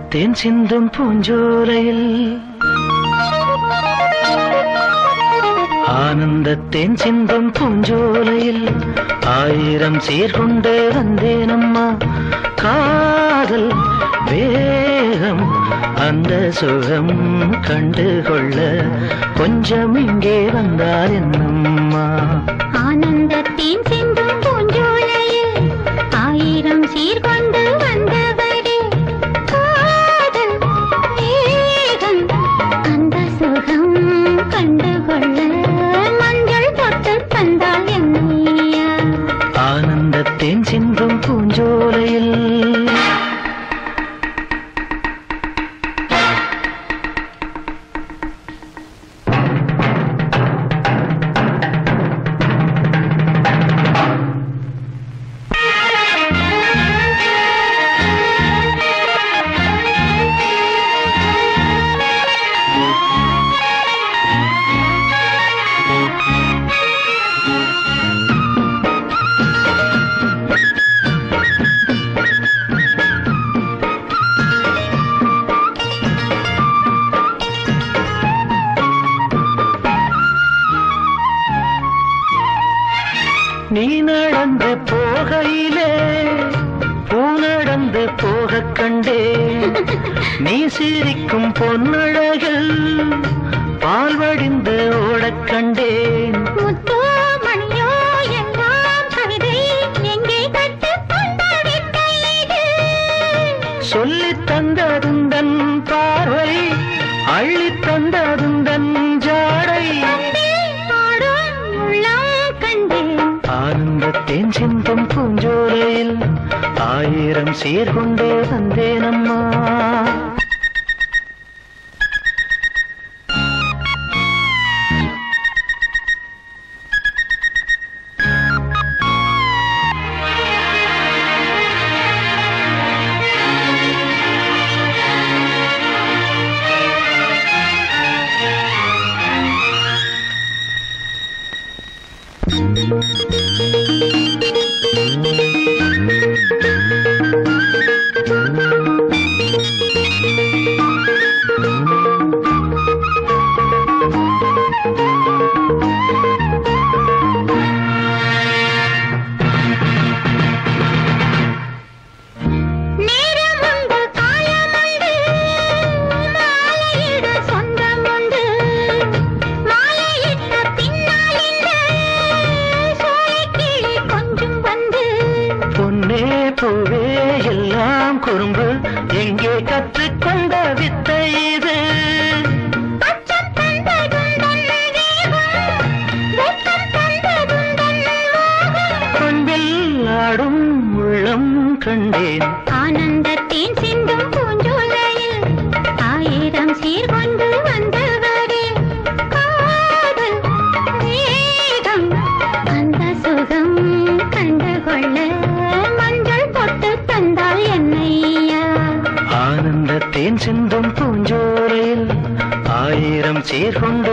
தேன் சிந்தும் பூஞ்சோலையில் ஆனந்த தேன் சிந்தும் பூஞ்சோலையில் ஆயிரம் சீர்கொண்டு வந்தேனம்மா காதல் வேகம் அந்த சுகம் கண்டுகொள்ள கொஞ்சம் இங்கே வந்தால் என்னம்மா ஆனந்தத்தின் சிந்தும் பூஞ்சோலையில் ஆயிரம் சீர்கொண்டு வந்தவரே காதல் வேகம் அந்த சுகம் கண்டுகொள்ள மஞ்சள் தொட்டு தந்தால் என்னையா ஆனந்த தேன் சிந்தும் பூஞ்சோலையில் நீ நடந்து போகையிலே பூ நடந்து போக கண்டே நீ சிரிக்கும் பொன்னழகில் பால் வடிந்து ஓடக் கண்டேன் முத்தோ மணியோ எல்லாம் கவிதை எங்கே கற்றுக்கொண்ட வித்தை இது சொல்லித் தந்ததுந்தன் பார்வை அள்ளித் தந்ததுந்தன் ஜாடை பாடும் உள்ளம் கண்டேன் ஆனந்தத்தேன் சிந்தும் பூஞ்சோலையில் ஆயிரம் சீர்கொண்டே வந்தேனம்மா நேரம் உண்டு காலம் உண்டு மாலையிட சொந்தம் உண்டு மாலையிட்ட பின்னால் இந்த சோலைக்கிளி கொஞ்சம் வந்து பொன்னே பூவே எல்லாம் குறும்பு எங்கே கற்றுக்கொண்ட வித்தை இது அச்சம் தந்ததுந்தன் வேகம் வெட்கம் தந்ததுந்தன் மோகம் பண்பில் ஆடும் உள்ளம் கண்டேன் ஆனந்தத்தின் சிந்தும் பூஞ்சோலையில் ஆயிரம் சீர்கொண்டு வந்தவரே காதல் வேகம் அந்த சுகம் கண்டுகொள்ள மஞ்சள் பொட்டு தந்தால் என்னையா ஆனந்தத்தேன் சிந்தும் பூஞ்சோலையில் ஆயிரம் சீர்கொண்டு